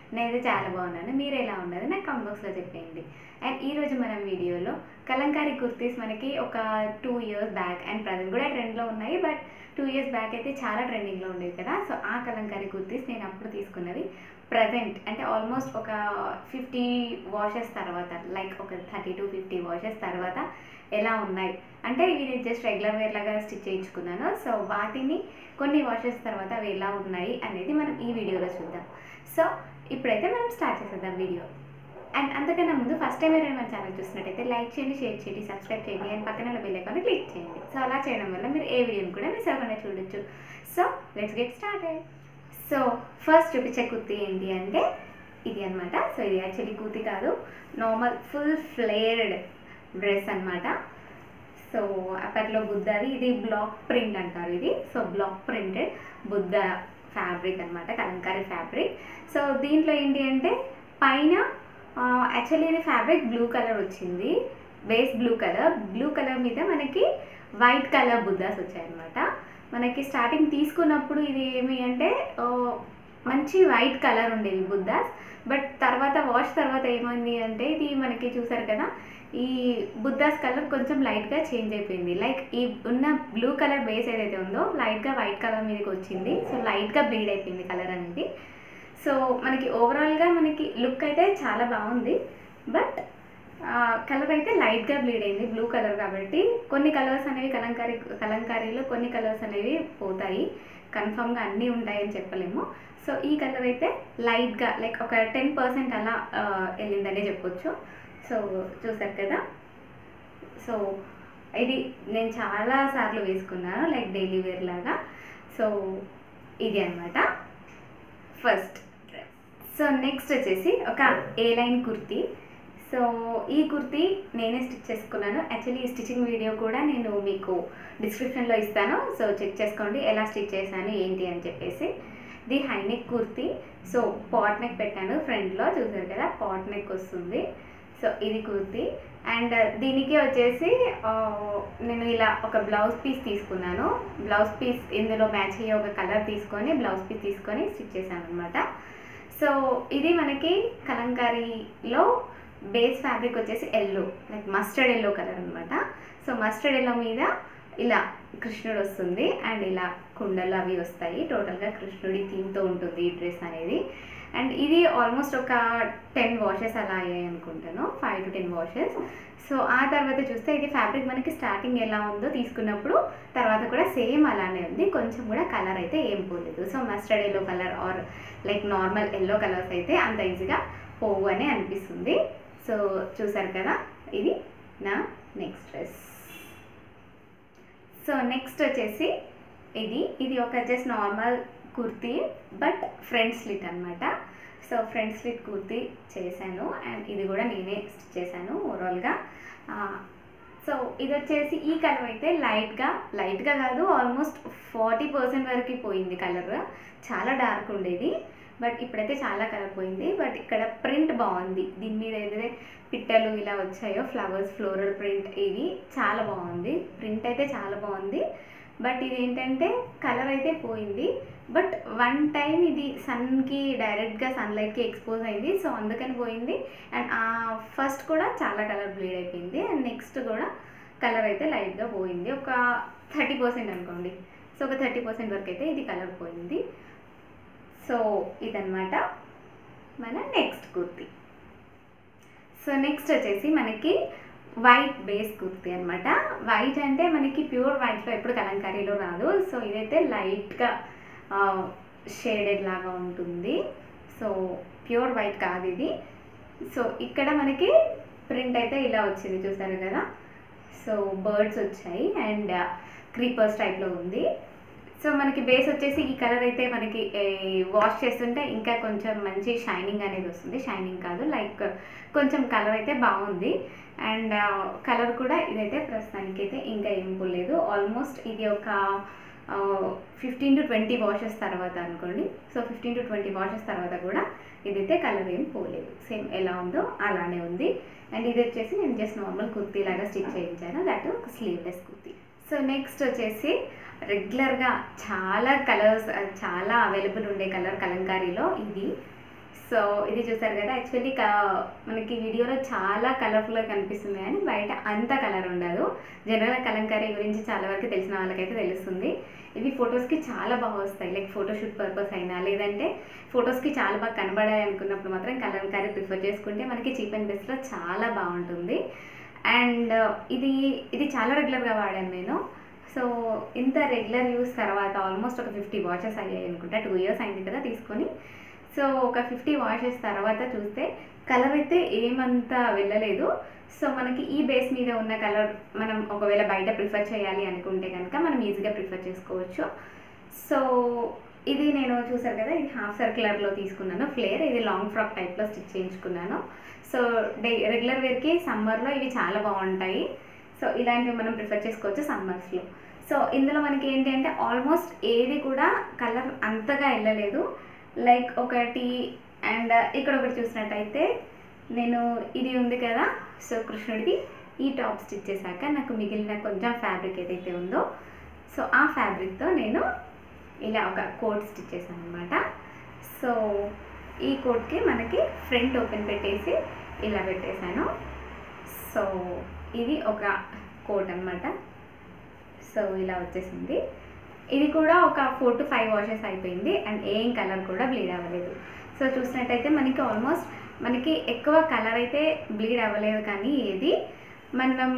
నేనైతే చాలా బాగున్నాను మీరు ఎలా ఉన్నారు నాకు కామెంట్ బాక్స్లో చెప్పేయండి అండ్ ఈరోజు మనం వీడియోలో కలంకారీ కుర్తీస్ మనకి ఒక two years back and present కూడా ట్రెండ్లో ఉన్నాయి బట్ టూ ఇయర్స్ బ్యాక్ అయితే చాలా ట్రెండింగ్లో ఉండేవి కదా సో ఆ కలంకారీ కుర్తీస్ నేను అప్పుడు తీసుకున్నవి ప్రజెంట్ అంటే ఆల్మోస్ట్ ఒక ఫిఫ్టీ వాషెస్ తర్వాత లైక్ ఒక థర్టీ టు ఫిఫ్టీ వాషెస్ తర్వాత ఎలా ఉన్నాయి అంటే ఇవి నేను జస్ట్ రెగ్యులర్ వేర్ లాగా స్టిచ్ చేయించుకున్నాను సో వాటిని కొన్ని వాషెస్ తర్వాత అవి ఎలా ఉన్నాయి అనేది మనం ఈ వీడియోలో చూద్దాం సో ఇప్పుడైతే మనం స్టార్ట్ చేసేద్దాం వీడియో అండ్ అంతకన్నా ముందు ఫస్ట్ టైం ఎవరైనా మన ఛానల్ చూసినట్టయితే లైక్ చేయండి షేర్ చేయండి సబ్స్క్రైబ్ చేయండి అండ్ పక్కన ఉన్న బెల్ ఐకాన్ క్లిక్ చేయండి సో అలా చేయడం వల్ల మీరు ఏ వీడియోని కూడా మిస్ అవ్వకుండా చూడొచ్చు so let's get started so first చూపించే కుర్తీ ఏంటి అంటే ఇది అనమాట సో ఇది యాక్చువల్లీ కుర్తీ కాదు నార్మల్ ఫుల్ ఫ్లేర్డ్ డ్రెస్ అనమాట సో అప్పట్లో బుద్ధది ఇది బ్లాక్ ప్రింట్ అంటారు ఇది so block printed Buddha fabric అనమాట కలంకారీ ఫ్యాబ్రిక్ సో దీంట్లో ఏంటి అంటే పైన యాక్చువల్లీ ఇది ఫ్యాబ్రిక్ బ్లూ కలర్ వచ్చింది base blue colour blue colour మీద మనకి వైట్ కలర్ బుద్ధాస్ వచ్చాయన్నమాట మనకి స్టార్టింగ్ తీసుకున్నప్పుడు ఇది ఏమి అంటే ఆ, మంచి వైట్ కలర్ ఉండేవి బుద్ధాస్ బట్ తర్వాత వాష్ తర్వాత ఏమైంది అంటే ఇది మనకి చూసారు కదా ఈ బుద్ధాస్ కలర్ కొంచెం లైట్గా చేంజ్ అయిపోయింది లైక్ ఈ ఉన్న బ్లూ కలర్ బేస్ ఏదైతే ఉందో లైట్గా వైట్ కలర్ మీదకి వచ్చింది సో లైట్గా బ్లీడ్ అయిపోయింది కలర్ అనేది సో మనకి ఓవరాల్గా మనకి లుక్ అయితే చాలా బాగుంది బట్ కలర్ అయితే లైట్గా బ్లీడ్ అయింది బ్లూ కలర్ కాబట్టి కొన్ని కలర్స్ అనేవి కలంకారీ కలంకారీలో కొన్ని కలర్స్ అనేవి పోతాయి కన్ఫామ్గా అన్నీ ఉంటాయని చెప్పలేము సో ఈ కలర్ అయితే లైట్గా లైక్ ఒక టెన్ పర్సెంట్ అలా ఆ, వెళ్ళిందనే చెప్పొచ్చు సో చూసారు కదా సో ఇది నేను చాలా సార్లు వేసుకున్నాను లైక్ డైలీ వేర్ లాగా సో ఇది అనమాట ఫస్ట్ డ్రెస్ సో నెక్స్ట్ వచ్చేసి ఒక ఏ లైన్ కుర్తీ సో ఈ కుర్తీ నేనే స్టిచ్ చేసుకున్నాను యాక్చువల్లీ ఈ స్టిచ్చింగ్ వీడియో కూడా నేను మీకు డిస్క్రిప్షన్లో ఇస్తాను సో చెక్ చేసుకోండి ఎలా స్టిచ్ చేశాను ఏంటి అని చెప్పేసి ఇది high neck kurti so pot neck పెట్టాను ఫ్రంట్లో చూసారు కదా పాట్ నెక్ వస్తుంది సో ఇది కుర్తీ అండ్ దీనికి వచ్చేసి ఆ, నేను ఇలా ఒక బ్లౌజ్ పీస్ తీసుకున్నాను బ్లౌజ్ పీస్ ఇందులో మ్యాచ్ అయ్యే ఒక కలర్ తీసుకొని బ్లౌజ్ పీస్ తీసుకొని స్టిచ్ చేశాను అనమాట సో ఇది మనకి కలంకారీలో బేస్ ఫ్యాబ్రిక్ వచ్చేసి yellow like mustard yellow colour అనమాట సో మస్టర్డ్ ఎల్లో మీద ఇలా కృష్ణుడు వస్తుంది అండ్ ఇలా కుండలు అవి వస్తాయి టోటల్గా కృష్ణుడి థీమ్తో ఉంటుంది ఈ డ్రెస్ అనేది అండ్ ఇది ఆల్మోస్ట్ ఒక టెన్ వాషెస్ అలా అయ్యాయి అనుకుంటాను five to ten washes so ఆ తర్వాత చూస్తే ఇది ఫ్యాబ్రిక్ మనకి స్టార్టింగ్ ఎలా ఉందో తీసుకున్నప్పుడు తర్వాత కూడా సేమ్ అలానే ఉంది కొంచెం కూడా కలర్ అయితే ఏం పోలేదు so mustard yellow colour or like normal yellow colours అయితే అంత ఈజీగా పోవు అని అనిపిస్తుంది సో చూసారు కదా ఇది నా నెక్స్ట్ డ్రెస్ సో నెక్స్ట్ వచ్చేసి ఇది ఇది ఒక just normal kurti but front slit అనమాట సో ఫ్రంట్ స్లిట్ కుర్తీ చేశాను అండ్ ఇది కూడా నేనే స్టిచ్ చేశాను ఓవరాల్గా సో ఇది వచ్చేసి ఈ కలర్ అయితే లైట్గా లైట్గా కాదు ఆల్మోస్ట్ ఫార్టీ పర్సెంట్ వరకు పోయింది కలర్ చాలా డార్క్ ఉండేది బట్ ఇప్పుడైతే చాలా కలర్ పోయింది బట్ ఇక్కడ ప్రింట్ బాగుంది దీని మీద ఏదైతే పిట్టలు ఇలా వచ్చాయో ఫ్లవర్స్ ఫ్లోరల్ ప్రింట్ ఇవి చాలా బాగుంది ప్రింట్ అయితే చాలా బాగుంది బట్ ఇది ఏంటంటే కలర్ అయితే పోయింది బట్ వన్ టైం ఇది సన్కి డైరెక్ట్గా సన్లైట్కి ఎక్స్పోజ్ అయింది సో అందుకని పోయింది అండ్ ఆ ఫస్ట్ కూడా చాలా కలర్ బ్లీడ్ అయిపోయింది అండ్ నెక్స్ట్ కూడా కలర్ అయితే లైట్గా పోయింది ఒక థర్టీ పర్సెంట్ అనుకోండి సో ఒక థర్టీ పర్సెంట్ వరకు అయితే ఇది కలర్ పోయింది సో ఇదన్నమాట మన నెక్స్ట్ కుర్తీ సో నెక్స్ట్ వచ్చేసి మనకి వైట్ బేస్ కుర్తీ అనమాట వైట్ అంటే మనకి ప్యూర్ వైట్లో ఎప్పుడు కలంకారీలో రాదు సో ఇదైతే లైట్గా షేడెడ్ లాగా ఉంటుంది సో ప్యూర్ వైట్ కాదు ఇది సో ఇక్కడ మనకి ప్రింట్ అయితే ఇలా వచ్చింది చూసారు కదా సో బర్డ్స్ వచ్చాయి అండ్ క్రీపర్స్ టైప్లో ఉంది సో మనకి బేస్ వచ్చేసి ఈ కలర్ అయితే మనకి వాష్ చేస్తుంటే ఇంకా కొంచెం మంచి షైనింగ్ అనేది వస్తుంది షైనింగ్ కాదు లైక్ కొంచెం కలర్ అయితే బాగుంది అండ్ కలర్ కూడా ఇదైతే ప్రస్తుతానికి అయితే ఇంకా ఏం పోలేదు ఆల్మోస్ట్ ఇది ఒక ఫిఫ్టీన్ టు ట్వంటీ వాషెస్ తర్వాత అనుకోండి so fifteen to twenty washes తర్వాత కూడా ఇదైతే కలర్ ఏం పోలేదు సేమ్ ఎలా ఉందో అలానే ఉంది అండ్ ఇది వచ్చేసి నేను జస్ట్ నార్మల్ కుర్తీ లాగా స్టిచ్ చేయించాను దట్ ఒక స్లీవ్లెస్ కుర్తీ సో నెక్స్ట్ వచ్చేసి రెగ్యులర్గా చాలా కలర్స్ చాలా అవైలబుల్ ఉండే కలర్ కలంకారీలో ఇది సో ఇది చూసారు కదా యాక్చువల్లీ మనకి వీడియోలో చాలా కలర్ఫుల్గా కనిపిస్తుంది కానీ బయట అంత కలర్ ఉండదు జనరల్గా కలంకారీ గురించి చాలా వరకు తెలిసిన వాళ్ళకైతే తెలుస్తుంది ఇవి ఫొటోస్కి చాలా బాగా వస్తాయి లైక్ ఫోటోషూట్ పర్పస్ అయినా లేదంటే ఫొటోస్కి చాలా బాగా కనబడాలి అనుకున్నప్పుడు మాత్రం కలంకారీ ప్రిఫర్ చేసుకుంటే మనకి చీప్ అండ్ బెస్ట్లో చాలా బాగుంటుంది అండ్ ఇది ఇది చాలా రెగ్యులర్గా వాడాను నేను సో ఇంత రెగ్యులర్ యూస్ తర్వాత ఆల్మోస్ట్ ఒక ఫిఫ్టీ వాచెస్ అయ్యాయి అనుకుంటా టూ ఇయర్స్ అయింది కదా తీసుకొని సో ఒక ఫిఫ్టీ వాషెస్ తర్వాత చూస్తే కలర్ అయితే ఏమంతా వెళ్ళలేదు సో మనకి ఈ బేస్ మీద ఉన్న కలర్ మనం ఒకవేళ బయట ప్రిఫర్ చేయాలి అనుకుంటే కనుక మనం ఈజీగా ప్రిఫర్ చేసుకోవచ్చు సో ఇది నేను చూసారు కదా ఇది హాఫ్ సర్క్యులర్లో తీసుకున్నాను ఫ్లేర్ ఇది లాంగ్ ఫ్రాక్ టైప్లో స్టిచ్ చేయించుకున్నాను సో డే రెగ్యులర్ వేర్కి సమ్మర్లో ఇవి చాలా బాగుంటాయి సో ఇలాంటివి మనం ప్రిఫర్ చేసుకోవచ్చు సమ్మర్స్లో సో ఇందులో మనకి ఏంటి అంటే ఆల్మోస్ట్ ఏది కూడా కలర్ అంతగా వెళ్ళలేదు లైక్ ఒకటి అండ్ ఇక్కడ ఒకటి చూసినట్టయితే నేను ఇది ఉంది కదా సో కృష్ణుడిది ఈ టాప్ స్టిచ్ చేశాక నాకు మిగిలిన కొంచెం ఫ్యాబ్రిక్ ఏదైతే ఉందో సో ఆ ఫ్యాబ్రిక్తో నేను ఇలా ఒక కోట్ స్టిచ్ చేశాను అనమాట సో ఈ కోట్కి మనకి ఫ్రంట్ ఓపెన్ పెట్టేసి ఇలా పెట్టేశాను సో ఇది ఒక కోట్ అనమాట సో ఇలా వచ్చేసింది ఇది కూడా ఒక ఫోర్ టు ఫైవ్ వాషెస్ అయిపోయింది అండ్ ఏం కలర్ కూడా బ్లీడ్ అవ్వలేదు సో చూసినట్టయితే మనకి ఆల్మోస్ట్ మనకి ఎక్కువ కలర్ అయితే బ్లీడ్ అవ్వలేదు కానీ ఏది మనం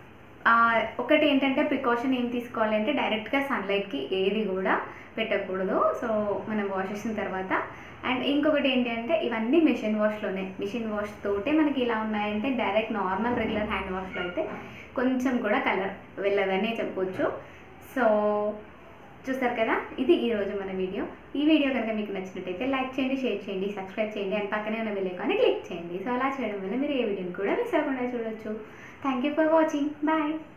ఒకటి ఏంటంటే ప్రికాషన్ ఏం తీసుకోవాలి అంటే డైరెక్ట్గా సన్లైట్కి ఏది కూడా పెట్టకూడదు సో మనం వాష్ చేసిన తర్వాత అండ్ ఇంకొకటి ఏంటి అంటే ఇవన్నీ మిషన్ వాష్లోనే మిషన్ వాష్ తోటే మనకి ఇలా ఉన్నాయంటే డైరెక్ట్ నార్మల్ రెగ్యులర్ హ్యాండ్ వాష్లో అయితే కొంచెం కూడా కలర్ వెళ్ళదనే చెప్పొచ్చు సో చూసారు కదా ఇది ఈరోజు మన వీడియో ఈ వీడియో కనుక మీకు నచ్చినట్టయితే లైక్ చేయండి షేర్ చేయండి సబ్స్క్రైబ్ చేయండి అండ్ పక్కనే ఉన్న బెల్ ఐకాన్ని క్లిక్ చేయండి సో అలా చేయడం వల్ల మీరు ఏ వీడియోని కూడా మిస్ అవ్వకుండా చూడొచ్చు thank you for watching bye